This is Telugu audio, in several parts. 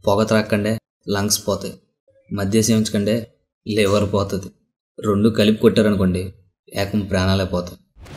పొగ త్రాక్కండే లంగ్స్ పోతాయి మధ్య సేవించకండే లివర్ పోతుంది రెండు కలిపి కొట్టారనుకోండి ఏకం ప్రాణాలే పోతాయి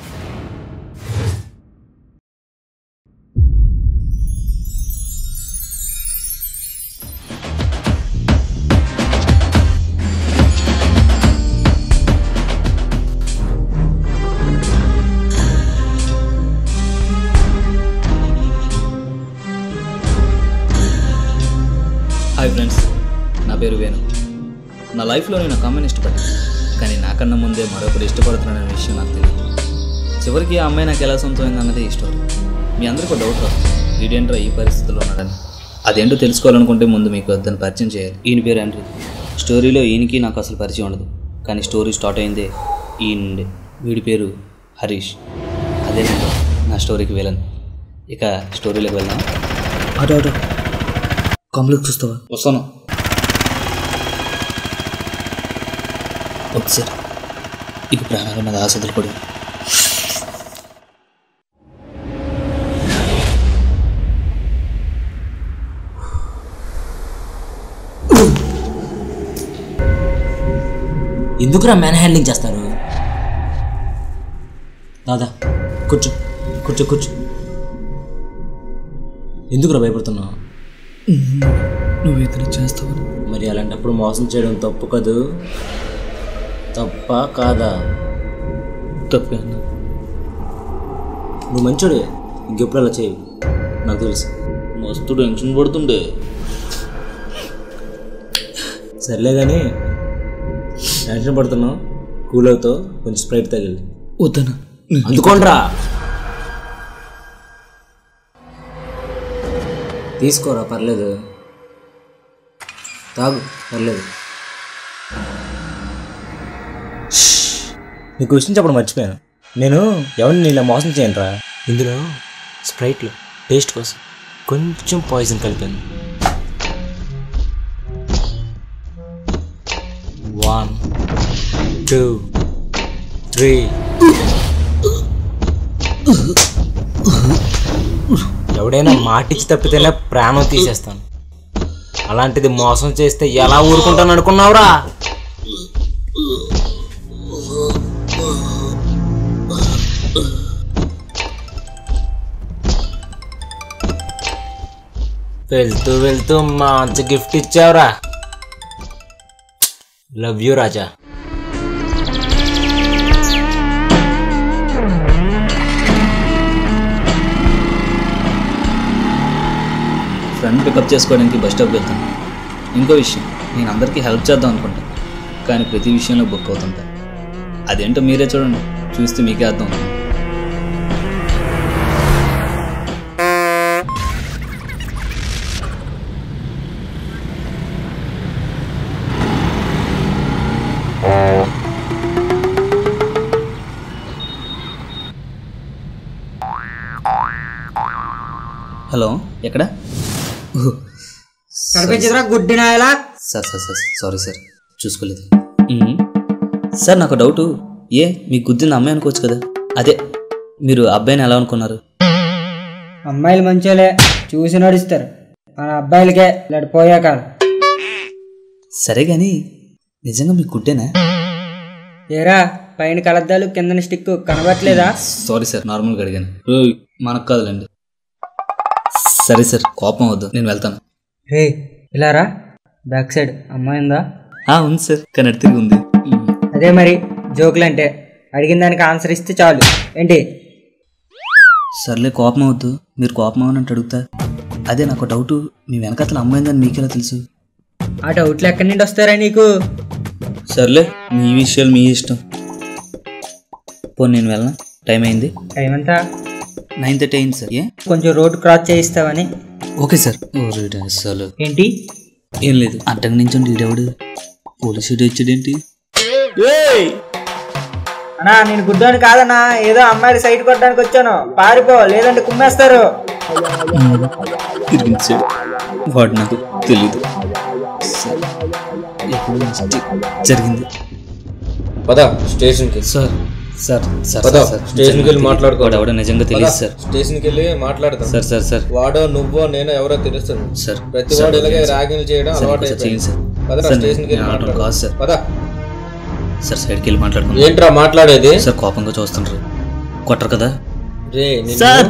హాయ్ ఫ్రెండ్స్ నా పేరు వేణు నా లైఫ్లో నేను ఒక అమ్మాయిని ఇష్టపడ్డాను కానీ నాకన్నా ముందే మరొకరు ఇష్టపడుతున్నాననే విషయం నాకు తెలియదు చివరికి ఆ అమ్మాయి నాకు ఎలా సొంతమైంది అన్నదే ఈ స్టోరీ మీ అందరికీ ఒక డౌట్ రాదు వీడేంట్రా ఈ పరిస్థితిలో ఉన్నాడని అదేంటో తెలుసుకోవాలనుకుంటే ముందు మీకు దాన్ని పరిచయం చేయాలి ఈయన పేరు ఆండ్రీ స్టోరీలో ఈయనకి నాకు అసలు పరిచయం ఉండదు కానీ స్టోరీ స్టార్ట్ అయిందే ఈయన నుండి వీడి పేరు హరీష్ అదే నా స్టోరీకి వెళ్ళను ఇక స్టోరీలోకి వెళ్దాం అటు అటు కమలకు చూస్తావా వస్తాను ఒకసారి ఇక ప్రాణాల మీద ఆశలు పడి ఎందుకురా మ్యాన్ హ్యాండ్లింగ్ చేస్తారు దాదా కూర్చో కూర్చో కూర్చో ఎందుకురా భయపడుతున్నావు నువ్వు ఏదైనా చేస్తావని మరి అలాంటప్పుడు మోసం చేయడం తప్పు కదూ తప్ప కాదా తప్పే అన్నా నువ్వు మంచోడే ఇంకెప్పుడు అలా చేయవు నాకు తెలుసు మస్తు టెన్షన్ పడుతుండే సర్లే కానీ టెన్షన్ పడుతున్నావు కూల్ అవుతావు కొంచెం స్ప్రైట్ తగిలి వద్దనా అందుకోండ్రా తీసుకోరా పర్లేదు తాగు పర్లేదు నీకు విషయం చెప్పడం మర్చిపోయాను నేను ఎవరిని ఇలా మోసం చేయనురా ఇందులో స్ప్రైట్లో టేస్ట్ కోసం కొంచెం పాయిజన్ కలిపాను వన్ టూ త్రీ ఎవడైనా మాటిచ్చి తప్పితేనే ప్రాణం తీసేస్తాను అలాంటిది మోసం చేస్తే ఎలా ఊరుకుంటాను అనుకున్నావురా వెళ్తూ వెళ్తూ మంచి గిఫ్ట్ ఇచ్చావురా love you Raja friend pickup చేసుకోవడానికి బస్ స్టాప్కి వెళ్తాను ఇంకో విషయం నేను అందరికీ హెల్ప్ చేద్దాం అనుకుంటాను కానీ ప్రతి విషయంలో బుక్ అవుతుంటా అదేంటో మీరే చూడండి చూస్తే మీకే అర్థం అవుతుంది హలో ఎక్కడ ఓహ్, కనిపించదురా గుడ్డి నాయలా sir sir sir sorry sir చూసుకోలేదు మ్మ్. సార్ నాకు డౌటు ఏ మీకు గుద్దింది అమ్మాయి అనుకోవచ్చు కదా అదే మీరు అబ్బాయిని ఎలా అనుకున్నారు అమ్మాయిలు మంచోలే చూసి నడుస్తారు మన అబ్బాయిలకే ఇలాంటి పోయా కాదు సరే కానీ నిజంగా మీకు గుడ్డేనా ఏరా పైన కలద్దాలు కిందన స్టిక్ కనబట్లేదా సారీ సార్ నార్మల్గా అడిగాను ఓయ్, మనకు కాదులేండి సరే సార్ కోపం వద్దు నేను వెళ్తాను రే ఇలారా బ్యాక్ సైడ్ అమ్మాయి ఉందా ఆ, ఉంది సార్ కానీ అటు తిరిగి ఉంది మ్మ్. అదే మరి జోకులు అంటే అడిగిన దానికి ఆన్సర్ ఇస్తే చాలు ఏంటి సర్లే కోపం అవద్దు మీరు కోపం అవనంటే అడుగుతా అదే నాకు డౌటు మీ వెనకతల అమ్మాయిందని మీకెలా తెలుసు ఆ డౌట్లు ఎక్కడి నుండి వస్తారా నీకు సర్లే మీ విషయాలు మీ ఇష్టం పోనీ నేను వెళ్ళనా టైం అయింది టైం అంతా నైన్ థర్టీ అయింది సార్ ఏ కొంచెం రోడ్ క్రాస్ చేయిస్తావని ఓకే సార్ ఓ రైట్ అసలు ఏంటి ఏం లేదు అడ్డంగా నుంచి ఈడెవడు పోలీసు వచ్చాడేంటి అన్నా నేను గుడ్డోని కాదన్నా ఏదో అమ్మాయిలు సైట్ కొట్టడానికి వచ్చాను పారిపో లేదంటే కుమ్మేస్తారు తిరిగించాడు వాడు నాకు తెలీదు సరే. ఎప్పుడు మిస్టేక్ జరిగింది పద స్టేషన్కి సార్ సార్ సార్ పద, సార్ స్టేషన్కి వెళ్ళి మాట్లాడుకో. వాడు ఎవడో నిజంగా తెలియదు సార్ స్టేషన్కి వెళ్ళి మాట్లాడతాం సార్ సార్ సార్ వాడో నువ్వో నేనో ఎవరో తెలుస్తుంది సార్ ప్రతి సార్, వాడు ఇలాగే సార్. ర్యాగింగ్ చేయడం సార్, అలవాటు ఇంకోసారి చేయండి సార్ పదరా సార్, స్టేషన్కి వెళ్ళి నేను ఆటోలో మాట్లాడదాం. కాదు సార్ పద సార్ సైడ్కి వెళ్ళి మాట్లాడుకుందాం ఏంట్రా మాట్లాడేది సార్ కోపంగా చూస్తుండ్రు కొట్టరు కదా రే నిన్ను- సార్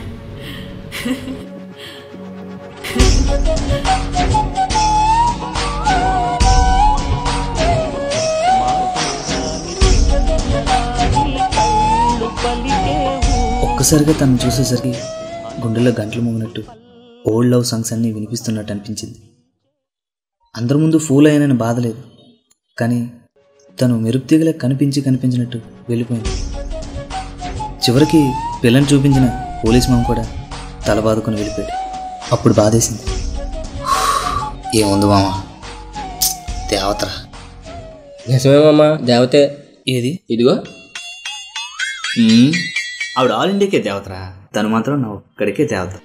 ఒక్కసారిగా తను చూసేసరికి గుండెలో గంటలు మోగినట్టు ఓల్డ్ లవ్ సాంగ్స్ అన్నీ వినిపిస్తున్నట్టు అనిపించింది అందరి ముందు ఫూల్ అయ్యానని బాధ లేదు కానీ తను మెరుపుతీగలా కనిపించి కనిపించినట్టు వెళ్ళిపోయింది చివరికి పిల్లని చూపించిన పోలీస్ మామ కూడా తల బాదుకొని వెళ్ళిపోయాడు అప్పుడు బాధేసింది ఏముంది మామ దేవతరా నిజమేమమ్మా దేవతే ఏది ఇదిగో మ్మ్. ఆవిడ ఆల్ ఇండియాకే దేవతరా తను మాత్రం నా ఒక్కడికే దేవత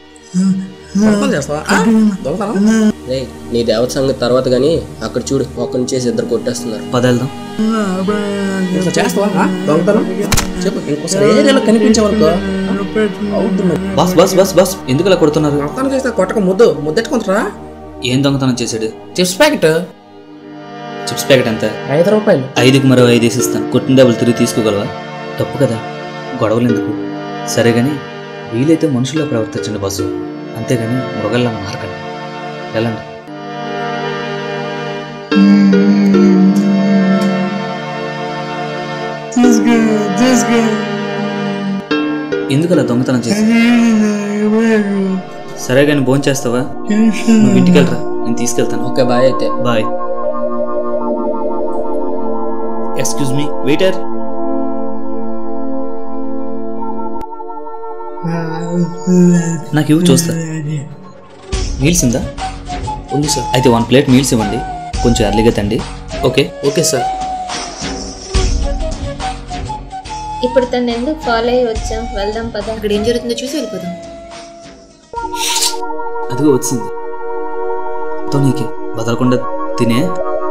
రేయ్ నీ దేవత సంగతి తర్వాత కానీ అక్కడ చూడు ఒక్కరి చేసి ఇద్దరు కొట్టేస్తున్నారు పద వెళ్దాం ఇట్లా చేస్తావా దొంగతనం చెప్పు ఇంకోసారి ఏరియాలో కనిపించే వరకు అవుతుంది బస్ బస్ బస్ బస్ ఎందుకు అలా కొడుతున్నారు దొంగతనం చేస్తే కొట్టక ముద్దు ముద్దెట్టుకుంటారా ఏం దొంగతనం చేశాడు చిప్స్ ప్యాకెట్ చిప్స్ ప్యాకెట్ ఎంత ఐదు రూపాయలు ఐదుకి మరో ఐదు వేసిస్తాను కొట్టిన డబ్బులు తిరిగి తీసుకోగలవా తప్పు కదా గొడవలు ఎందుకు సరే కానీ వీలైతే మనుషుల్లో ప్రవర్తించండి బస్సు అంతేగాని మృగల్లా మారకండి వెళ్ళండి ఎందుకు అలా దొంగతనం చేసి సరే కానీ భోజనం చేస్తావా నువ్వు ఇంటికి వెళ్ళరా నేను తీసుకెళ్తాను ఓకే బాయ్ అయితే బాయ్ ఎక్స్క్యూజ్ మీ వెయిటర్ నాకు ఇవి చూస్తా మీల్స్ ఉందా ఉంది సార్ అయితే వన్ ప్లేట్ మీల్స్ ఇవ్వండి కొంచెం ఎర్లీగా తండి ఓకే ఓకే సార్ ఇప్పుడు తను ఎందుకు ఫాలో అయ్యి వచ్చాం వెళ్దాం పద ఇక్కడ ఏం జరుగుతుందో చూసి వెళ్ళిపోదాం అదిగో వచ్చింది తో నీకే వదలకుండా తినే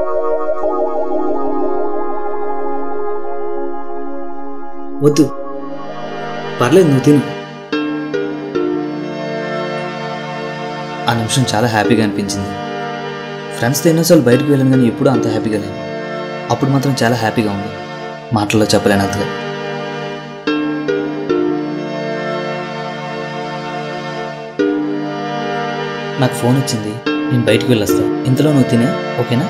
వద్దు పర్లేదు నువ్వు తిను ఆ నిమిషం చాలా హ్యాపీగా అనిపించింది ఫ్రెండ్స్తో ఎన్నోసార్లు బయటకు వెళ్ళాను కానీ ఎప్పుడూ అంత హ్యాపీగా లేదు అప్పుడు మాత్రం చాలా హ్యాపీగా ఉంది మాటల్లో చెప్పలేనంతగా నాకు ఫోన్ వచ్చింది నేను బయటికి వెళ్ళొస్తా ఇంతలో నువ్వు తినే ఓకేనా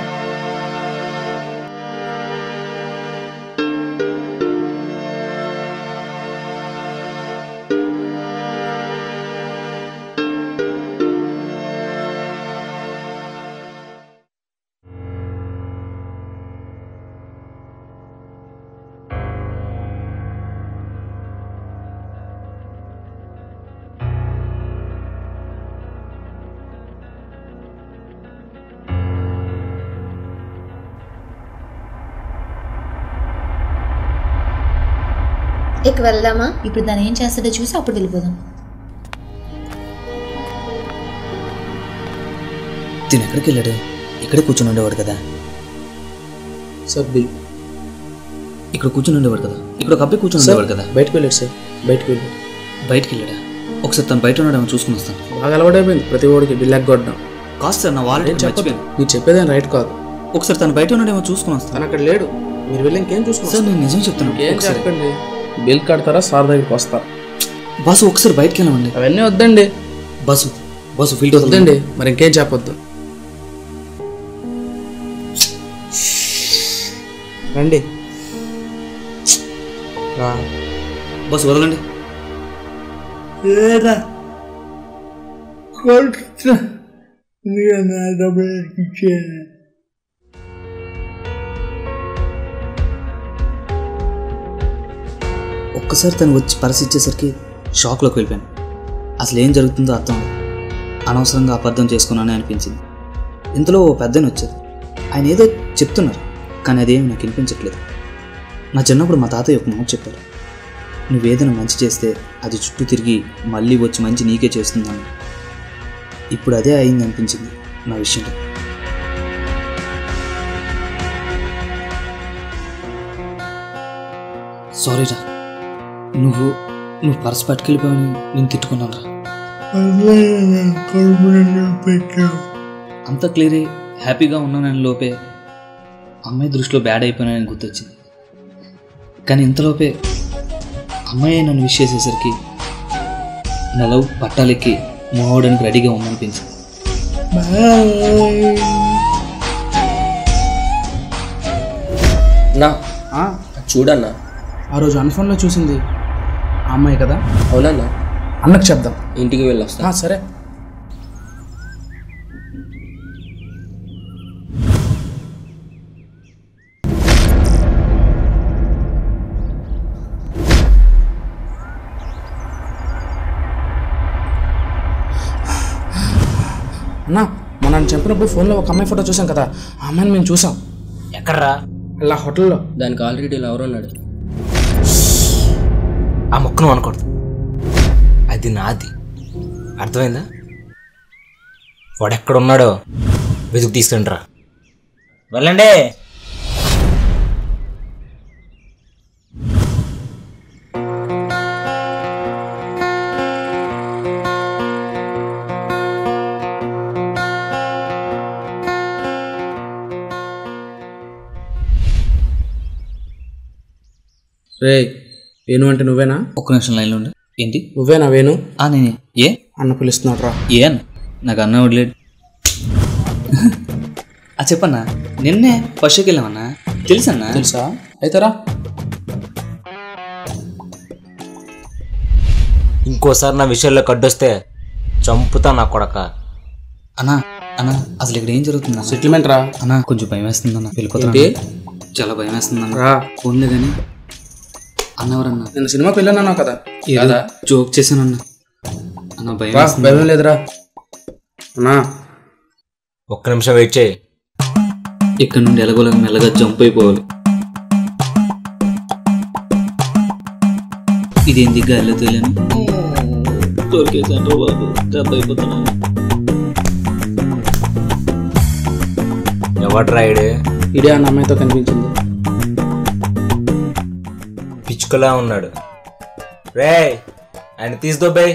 ఇక వెళ్దామా ఇప్పుడు దాన్ని ఏం చేస్తుందో చూసి అప్పుడు వెళ్ళిపోదాం తిని ఎక్కడికి వెళ్ళాడు ఇక్కడే కూర్చుని ఉండేవాడు కదా సార్ బిల్ ఇక్కడ కూర్చుని ఉండేవాడు కదా ఇక్కడ ఒక అబ్బాయి కూర్చుని ఉండేవాడు కదా బయటకు వెళ్ళాడు సార్ బయటకు వెళ్ళాడు బయటికి వెళ్ళాడా ఒకసారి తను బయట ఉన్నాడేమో చూసుకుని వస్తాను బాగా అలవాటైపోయింది ప్రతి ఓడికి బిల్ ఎగ్గొట్టడం కాదు సార్ నా వాలెట్ ఏం చెప్పదు మర్చిపోయాను మీరు చెప్పేదేం రైట్ కాదు ఒకసారి తను బయట ఉన్నాడేమో చూసుకుని వస్తాను తను అక్కడ లేడు మీరు వెళ్ళి ఇంకేం సార్ చూసుకుంటారు నేను నిజం చెప్తున్నాను ఏం ఒకసారి చెప్పండి బిల్ కడతారా సార్ దగ్గరికి వస్తారు బస్సు ఒకసారి బయటికి వెళ్ళమండి అవన్నీ వద్దండి బస్సు బస్సు ఫీల్డ్ వద్దండి మరి ఇంకేం చెప్పొద్దు రండి రా. బస్సు వదలండి ఒక్కసారి తను వచ్చి పరిస్థితి షాక్లోకి వెళ్ళిపోయాను అసలు ఏం జరుగుతుందో అర్థం అవ్వలేదు. అనవసరంగా అపార్థం చేసుకున్నానని అనిపించింది ఇంతలో ఓ పెద్దని వచ్చారు ఆయన ఏదో చెప్తున్నారు కానీ అదేమి నాకు వినిపించట్లేదు నా చిన్నప్పుడు మా తాతయ్య ఒక మాట చెప్పారు నువ్వేదైనా మంచి చేస్తే అది చుట్టూ తిరిగి మళ్ళీ వచ్చి మంచి నీకే చేస్తుందని ఇప్పుడు అదే అయింది అనిపించింది నా విషయంలో సారీ రా నువ్వు నువ్వు పర్స్ పట్టుకెళ్ళిపోయావని నేను తిట్టుకున్నాను రా అంత క్లియరే హ్యాపీగా ఉన్నానని లోపే అమ్మాయి దృష్టిలో బ్యాడ్ అయిపోయినానని గుర్తొచ్చింది కానీ ఇంతలోపే అమ్మాయి నన్ను విష్ చేసేసరికి నా లవ్ పట్టాలెక్కి మూవడానికి రెడీగా ఉందనిపించింది నా ఆ, చూడన్నా ఆ రోజు అన్ఫోన్లో చూసింది ఆ అమ్మాయి కదా అవునన్నా అన్నకు చెప్దాం ఇంటికి వెళ్ళొస్తా ఆ, సరే అన్నా మనం చంపినప్పుడు ఫోన్లో ఒక అమ్మాయి ఫోటో చూసాం కదా ఆ అమ్మాయిని మేము చూసాం ఎక్కడ్రా ఇలా హోటల్లో దానికి ఆల్రెడీ ఎవరు ఉన్నాడు ఆ మొక్కను అనకూడదు అది నాది అర్థమైందా వాడెక్కడున్నాడో వెతుకు తీసుకుంటారా వెళ్ళండి రే వేణు అంటే నువ్వేనా ఒక్క నిమిషం లైన్లో ఉండు ఏంటి నువ్వేనా వేణు ఆ నేనే ఏ అన్న పిలుస్తున్నాడు రా ఏ అన్న నాకు అన్న వదిలేడు ఆ చెప్పన్నా నిన్నే ఫస్ట్ వెళ్ళామన్నా తెలుసన్నా తెలుసా అయితేరా ఇంకోసారి నా విషయాల్లో కడ్డొస్తే చంపుతా నా కొడక అన్నా అన్నా అసలు ఇక్కడ ఏం జరుగుతుందా సెటిల్మెంట్ రా అన్నా కొంచెం భయం వేస్తుందన్న వెళ్ళిపోతున్నా ఏంటి? చాలా భయం వేస్తుందన్న రా ఫోన్లే కానీ అన్నవరన్నా నేను సినిమాకి వెళ్ళానన్నావు కదా ఏదో జోక్ చేశానన్న అన్న భయం రా వేస్తుంది. భయం లేదురా అన్నా ఒక్క నిమిషం వెయిట్ చేయి ఇక్కడ నుండి ఎలాగోలాగా మెల్లగా జంప్ అయిపోవాలి ఇదేంది గాలిలో తెలియను దొరికేసాను బాబు దెబ్బ అయిపోతున్నాను ఎవడ్రా ఇడే ఇడే అన్న అమ్మాయితో కనిపించింది పిచ్చుకలా ఉన్నాడు రే ఆయన తీసుదోబాయ్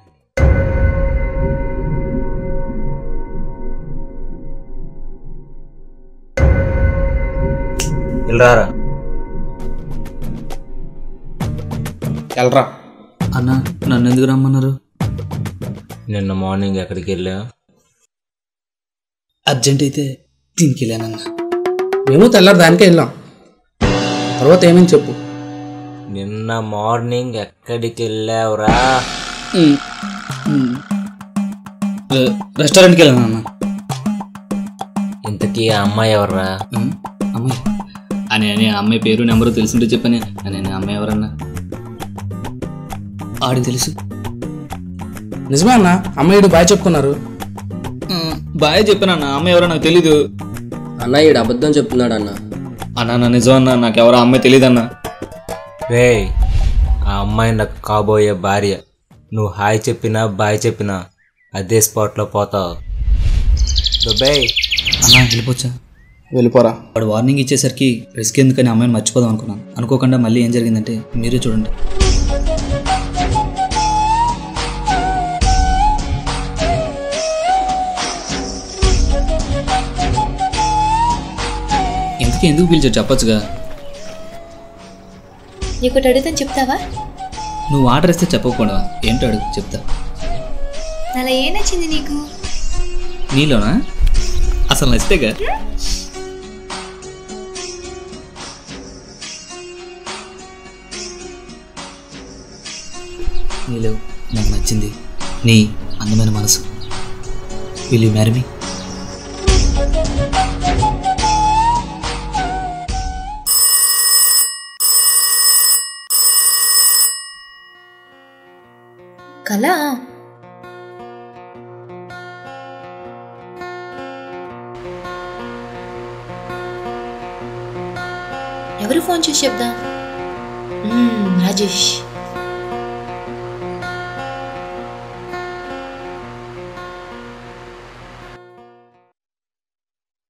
వెళ్ళరారా వెళ్ళరా అన్న నన్ను ఎందుకు రమ్మన్నారు నిన్న మార్నింగ్ ఎక్కడికి వెళ్ళా అర్జెంట్ అయితే దీనికి వెళ్ళానన్న మేము తెల్లారి దానికే వెళ్ళాం తర్వాత ఏమని చెప్పు నిన్న మార్నింగ్ ఎక్కడికి వెళ్ళావురా రె- రెస్టారెంట్కి వెళ్ళాను అన్న ఇంతకీ ఆ అమ్మాయి ఎవర్రా ఉమ్, అమ్మాయి అని అని ఆ అమ్మాయి పేరు నెంబరు తెలుసుంటే చెప్పని అని అని ఆ అమ్మాయి ఎవరన్నా ఆడికి తెలుసు నిజమే అన్న అమ్మాయిడు బాయ్ చెప్పుకున్నారు ఉమ్, బాగా చెప్పానన్న ఆ అమ్మాయి ఎవరో నాకు తెలీదు అన్న ఈడు అబద్ధం చెప్తున్నాడు అన్న అన్న నా నిజం అన్న నాకు ఎవరో ఆ అమ్మాయి తెలియదన్నా రే ఆ అమ్మాయి నాకు కాబోయే భార్య నువ్వు హాయ్ చెప్పినా బాయ్ చెప్పినా అదే స్పాట్లో పోతావు దుబాయ్ అన్న వెళ్ళిపోవచ్చా వెళ్ళిపోరా వాడు వార్నింగ్ ఇచ్చేసరికి రిస్క్ ఎందుకని అమ్మాయిని మర్చిపోదాం అనుకున్నాను అనుకోకుండా మళ్ళీ ఏం జరిగిందంటే మీరే చూడండి ఇంతకీ ఎందుకు పిలిచావు చెప్పొచ్చుగా నీకు ఒకటి అడుగుతాను చెప్తావా నువ్వు ఆర్డర్ ఇస్తే చెప్పకపోవా ఏంటో అడుగు చెప్తా అలా ఏ నచ్చింది నీకు నీలోనా అసలు నచ్చితేగా నీలో నాకు నచ్చింది నీ అందమైన మనసు విల్ యూ మ్యారీ మీ కళ ఎవరు ఫోన్ చేసి చెప్దా మ్మ్, రాజేష్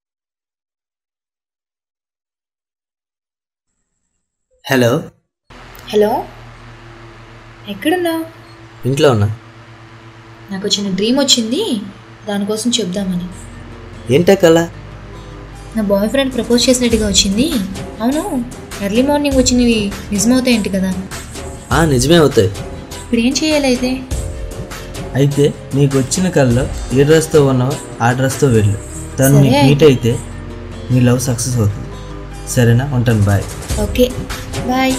హలో హలో ఎక్కడున్నావు ఇంట్లో ఉన్నా నాకు చిన్న డ్రీమ్ వచ్చింది దానికోసం చెప్దామని ఏంటా కళ నా బాయ్ ఫ్రెండ్ ప్రపోజ్ చేసినట్టుగా వచ్చింది అవును ఎర్లీ మార్నింగ్ వచ్చినవి నిజమవుతాయంటి కదా ఆ నిజమే అవుతాయి ఇప్పుడు ఏం చేయాలి అయితే అయితే నీకు వచ్చిన కళ్ళలో ఏ డ్రెస్తో ఉన్నావో ఆ డ్రెస్తో వెళ్ళు తను సరే. నీకు మీట్ అయితే నీ లవ్ సక్సెస్ అవుతుంది సరేనా ఉంటాను బాయ్ ఓకే బాయ్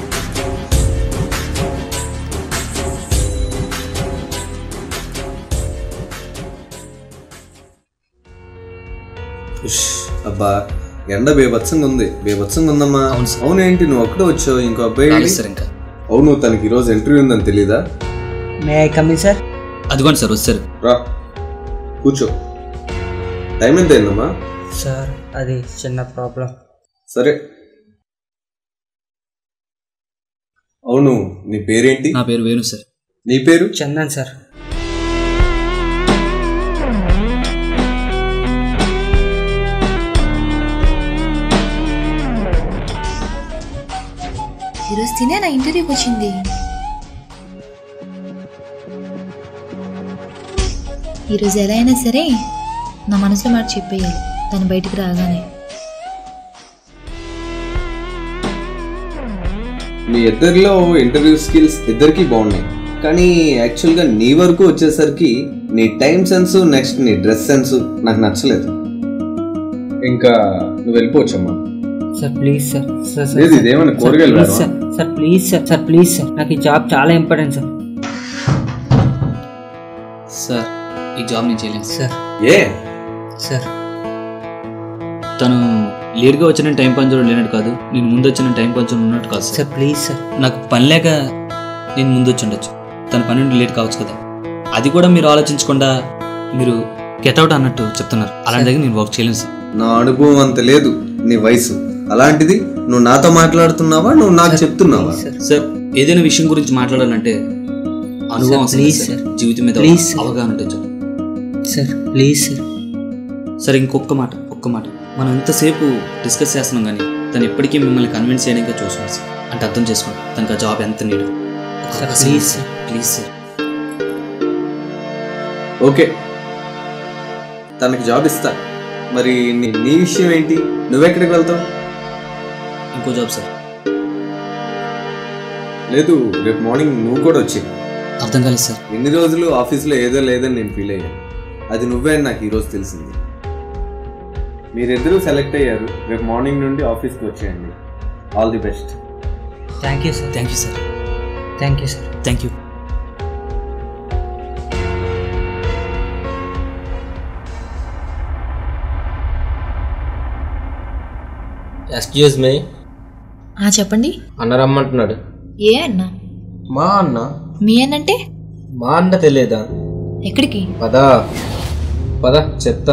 ఉష్, అబ్బా ఎండ బేభత్సంగా ఉంది బేభత్సంగా ఉందమ్మా అవును సార్. అవునేంటి నువ్వు ఒక్కడే వచ్చావు ఇంకో అబ్బాయి రాలేదు సార్ ఇంకా అవును తనకి ఈరోజు ఇంటర్వ్యూ ఉందని తెలీదా మే ఐ కమింగ్ సార్ అదిగోండి సార్ వచ్చారు రా కూర్చో టైం ఎంత అయిందమ్మా సార్ అది చిన్న ప్రాబ్లం సరే అవును నీ పేరేంటి నా పేరు వేణు సార్ నీ పేరు చందన్ సార్ ఈరోజు తినే నా ఇంటర్వ్యూకి వచ్చింది ఈరోజు ఎలా అయినా సరే నా మనసులో మాట చెప్పేయాలి తను బయటికి రాగానే మీ ఇద్దరిలో ఇంటర్వ్యూ స్కిల్స్ ఇద్దరికి బాగున్నాయి కానీ యాక్చువల్గా నీ వరకు వచ్చేసరికి నీ టైం సెన్స్ నెక్స్ట్ నీ డ్రెస్ సెన్స్ నాకు నచ్చలేదు ఇంకా నువ్వు వెళ్ళిపోవచ్చమ్మా sir please sir sir sir లేదు, ఇదేమన్నా సార్, కూరగాయలు ప్లీజ్ రావా? Sir sir please sir sir please sir నాకు ఈ జాబ్ చాలా ఇంపార్టెంట్ సార్ సార్ ఈ జాబ్ నేను చేయలేను సార్ ఏ సార్ తను లేట్గా వచ్చిన టైం పంచడం లేనట్టు కాదు నేను ముందు వచ్చిన టైం పంచడం ఉన్నట్టు కాదు సార్ సార్ ప్లీజ్ సార్ నాకు పని లేక నేను ముందు వచ్చి ఉండొచ్చు తన పని నుండి లేట్ కావచ్చు కదా అది కూడా మీరు ఆలోచించకుండా మీరు గెట్అవుట్ అన్నట్టు చెప్తున్నారు అలాంటి దగ్గర నేను వర్క్ చేయలేను సార్ నా అనుభవం అంత లేదు నీ వయసు అలాంటిది నువ్వు నాతో మాట్లాడుతున్నావా నువ్వు నాకు చెప్తున్నావా సార్ ఏదైనా విషయం గురించి మాట్లాడాలంటే అనుభవం అవసరం please, సార్. sir. జీవితం మీద Please, sir. అవగాహన ఉంటుంది సార్. సార్ ప్లీజ్ సార్ సరే ఇంకొక మాట ఒక్క మాట మనం ఎంతసేపు డిస్కస్ చేస్తున్నాం కానీ తను ఎప్పటికీ మిమ్మల్ని కన్విన్స్ చేయడానికి చూస్తున్నాం సార్ అంటే అర్థం చేసుకోండి తనకు ఆ జాబ్ ఎంత need sir please sir please sir okay తనకి జాబ్ ఇస్తా మరి నీ నీ విషయం ఏంటి నువ్వెక్కడికి వెళ్తావు ఇంకో జాబ్ సార్ లేదు రేపు మార్నింగ్ నువ్వు కూడా వచ్చి అర్థం కాలేదు సార్ ఇన్ని రోజులు ఆఫీస్లో ఏదో లేదని నేను ఫీల్ అయ్యాను అది నువ్వే అని నాకు ఈరోజు తెలిసింది మీరిద్దరూ సెలెక్ట్ అయ్యారు రేపు మార్నింగ్ నుండి ఆఫీస్కి వచ్చేయండి all the best thank you sir thank you sir thank you sir thank you excuse me ఆ చెప్పండి అన్న రమ్మంటున్నాడు ఏ అన్నా మా అన్న మీ అన్నంటే మా అన్న తెలియదా ఎక్కడికి పదా పద చెప్తా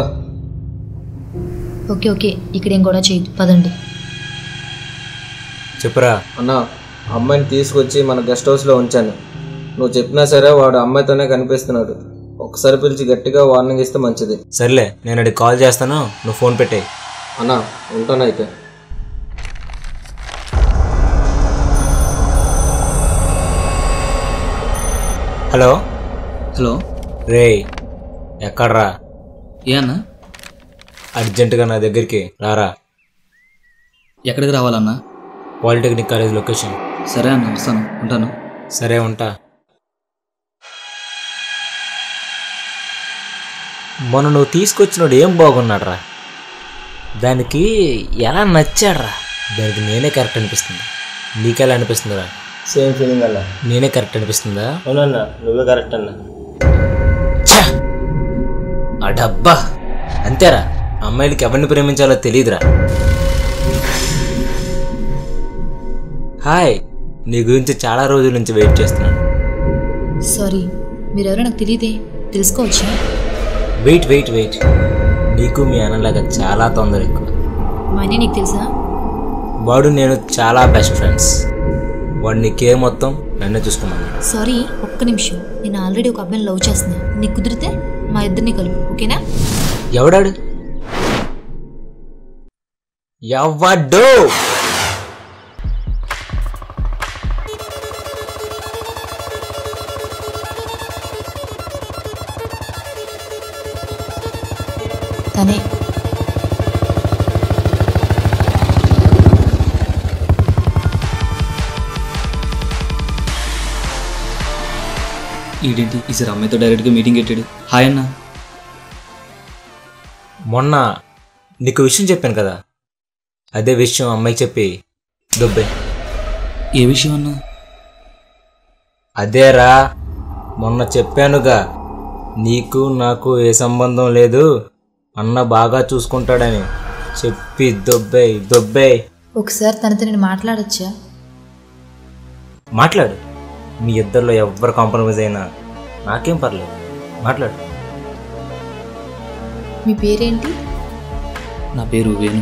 ఓకే ఓకే ఇక్కడ ఏం కూడా చేయదు పదండి చెప్పురా అన్న అమ్మాయిని తీసుకొచ్చి మన గెస్ట్ హౌస్లో ఉంచాను నువ్వు చెప్పినా సరే వాడు అమ్మాయితోనే కనిపిస్తున్నాడు ఒకసారి పిలిచి గట్టిగా వార్నింగ్ ఇస్తే మంచిది సర్లే నేను అడిగి కాల్ చేస్తాను నువ్వు ఫోన్ పెట్టే అన్న ఉంటానైతే హలో హలో రే ఎక్కడ్రా ఏ అన్న అర్జెంటుగా నా దగ్గరికి రారా ఎక్కడికి రావాలన్నా పాలిటెక్నిక్ కాలేజ్ లొకేషన్ సరే అన్న వస్తాను ఉంటాను సరే ఉంటా మొన్న నువ్వు తీసుకొచ్చినోడు ఏం బాగున్నాడురా దానికి ఎలా నచ్చాడ్రా దానికి నేనే కరెక్ట్ అనిపిస్తుంది నీకెలా అనిపిస్తుందిరా సేమ్ ఫీలింగ్ అన్న నేనే కరెక్ట్ అనిపిస్తుందా అవునన్నా నువ్వే కరెక్ట్ అన్న ఛ! ఆ డబ్బా అంతేరా అమ్మాయిలకి ఎవరిని ప్రేమించాలో తెలియదురా హాయ్ నీ గురించి చాలా రోజుల నుంచి వెయిట్ చేస్తున్నాను సారీ మీరెవరో నాకు తెలియదే తెలుసుకోవచ్చా వెయిట్ వెయిట్ వెయిట్ నీకు మీ అన్నలాగా చాలా తొందర ఎక్కువ మా అన్నీ నీకు తెలుసా వాడు నేను చాలా బెస్ట్ ఫ్రెండ్స్ వాడు నీకే మొత్తం నన్నే చూసుకున్నాను సారీ ఒక్క నిమిషం నేను ఆల్రెడీ ఒక అబ్బాయిని లవ్ చేస్తున్నా నీకు కుదిరితే మా ఇద్దరిని కలుపు ఓకేనా ఎవడాడు ఎవడు తనే ఈడేంటి ఈసారి అమ్మాయితో డైరెక్ట్గా మీటింగ్ పెట్టాడు హాయ్ అన్న మొన్న నీకు విషయం చెప్పాను కదా అదే విషయం అమ్మాయికి చెప్పి దుబ్బే ఏ విషయం అన్నా అదేరా మొన్న చెప్పానుగా నీకు నాకు ఏ సంబంధం లేదు అన్న బాగా చూసుకుంటాడని చెప్పి దొబ్బే దొబ్బే ఒకసారి తనతో నేను మాట్లాడొచ్చా మాట్లాడు మీ ఇద్దరిలో ఎవరు కాంప్రమైజ్ అయినా నాకేం పర్లేదు మాట్లాడు మీ పేరేంటి నా పేరు వేణు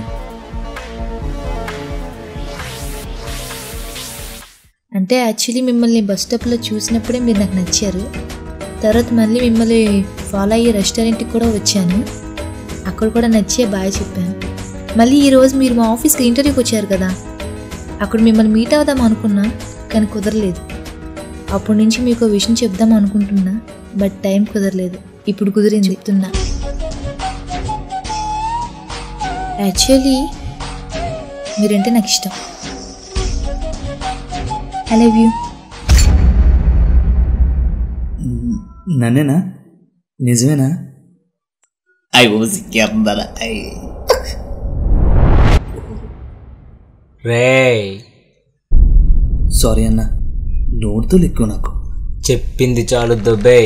అంటే యాక్చువల్లీ మిమ్మల్ని బస్ స్టాప్లో చూసినప్పుడే మీరు నాకు నచ్చారు తర్వాత మళ్ళీ మిమ్మల్ని ఫాలో అయ్యే రెస్టారెంట్కి కూడా వచ్చాను అక్కడ కూడా నచ్చే బాయ్ చెప్పాను మళ్ళీ ఈరోజు మీరు మా ఆఫీస్కి ఇంటర్వ్యూకి వచ్చారు కదా అక్కడ మిమ్మల్ని మీట్ అవుదాం అనుకున్నా కానీ కుదరలేదు అప్పటి నుంచి మీకు ఒక విషయం చెప్దాం అనుకుంటున్నా బట్ టైం కుదరలేదు ఇప్పుడు కుదిరింది చెప్తున్నా యాక్చువల్లీ మీరంటే నాకు ఇష్టం ఐ లవ్ యూ నన్నేనా నిజమేనా ఐ ఓసి ఐ రే సారీ అన్న నోటితో ఎక్కువ నాకు చెప్పింది చాలు దొబ్బే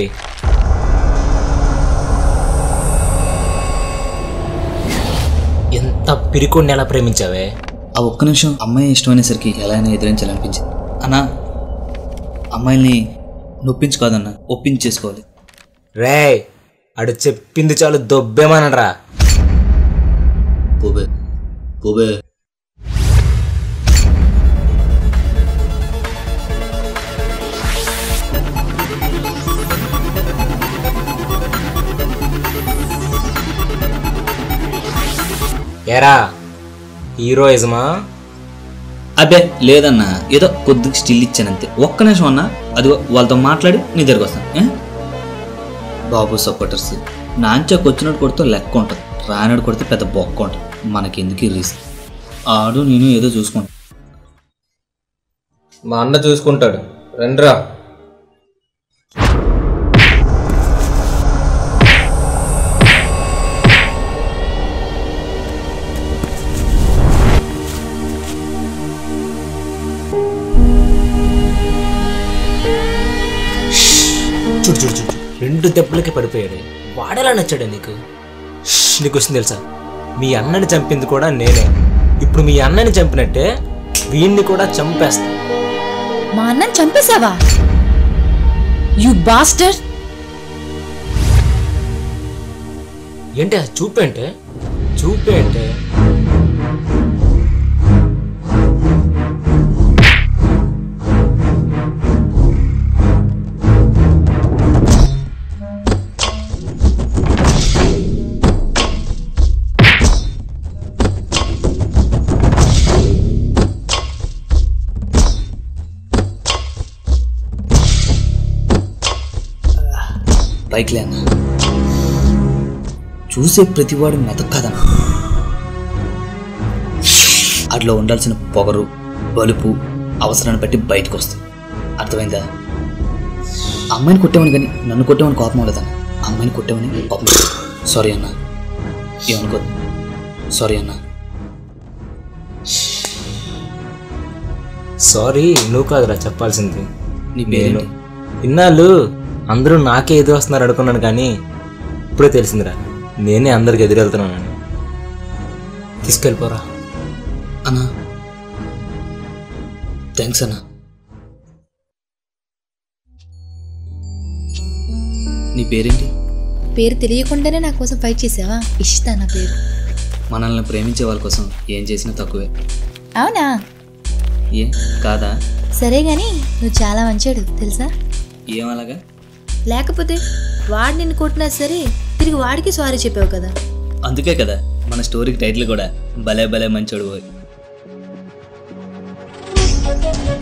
ఎంత పిరికొండి ఎలా ప్రేమించావే ఆ ఒక్క నిమిషం అమ్మాయి ఇష్టమైనసరికి ఎలా అయినా ఎదిరించాలనిపించింది అన్నా అమ్మాయిల్ని నొప్పించుకోదన్నా ఒప్పించేసుకోవాలి రే అడు చెప్పింది చాలు దొబ్బేమనరా పోబే పోబే ఏరా హీరోయిజమా అబ్బే లేదన్నా ఏదో కొద్దిగా స్టిల్ ఇచ్చానంతే ఒక్క నిమిషం అన్నా అది వాళ్ళతో మాట్లాడి నీ దగ్గరకు వస్తాను ఏ? బాబు సపోర్టర్స్ నాంచాకు వచ్చినట్టు కొడితే లెక్క ఉంటుంది రానాడు కొడితే పెద్ద బొక్క ఉంటుంది మనకెందుకు ఈ రిస్క్ ఆడు నేను ఏదో చూసుకుంటాను మా అన్న చూసుకుంటాడు రండ్రా చూడు చూడు చూడు రెండు దెబ్బలకి పడిపోయాడు వాడేలా నచ్చాడు నీకు ష్, నీకు వస్తుంది తెలుసా మీ అన్నని చంపింది కూడా నేనే ఇప్పుడు మీ అన్నని చంపినట్టే వీణ్ణి కూడా చంపేస్తా మా అన్నని చంపేశావా యు బాస్టర్ ఏంటి అది చూపేంటే చూపేంటే పైకి అన్న చూసే ప్రతివాడు మెతక్కదన్న అట్లా ఉండాల్సిన పొగరు బలుపు అవసరాన్ని బట్టి బయటకు వస్తాయి అర్థమైందా అమ్మాయిని కొట్టేవని కానీ నన్ను కొట్టేవని కోపం ఉండదన్న అమ్మాయిని కొట్టేవని కోపం సారీ అన్న ఏమనుకోదు సారీ అన్న సారీ నువ్వు కాదురా చెప్పాల్సింది నీ నేను పేరేంటి ఇన్నాళ్ళు అందరూ నాకే ఎదురు వస్తున్నారు అనుకున్నాను కానీ ఇప్పుడే తెలిసిందిరా నేనే అందరికి ఎదురెళ్తున్నానని తీసుకెళ్ళిపోరా అన్నా థ్యాంక్స్ అన్నా నీ పేరేంటి పేరు తెలియకుండానే నా కోసం ఫైట్ చేసావా ఇష్టా నా పేరు మనల్ని ప్రేమించే వాళ్ళ కోసం ఏం చేసినా తక్కువే అవునా ఏ కాదా సరే గాని నువ్వు చాలా మంచోడు తెలుసా ఏం అలాగా లేకపోతే వాడు నిన్ను కొట్టినా సరే తిరిగి వాడికి సారీ చెప్పావు కదా అందుకే కదా మన స్టోరీకి టైటిల్ కూడా భలే భలే మంచోడు పోయి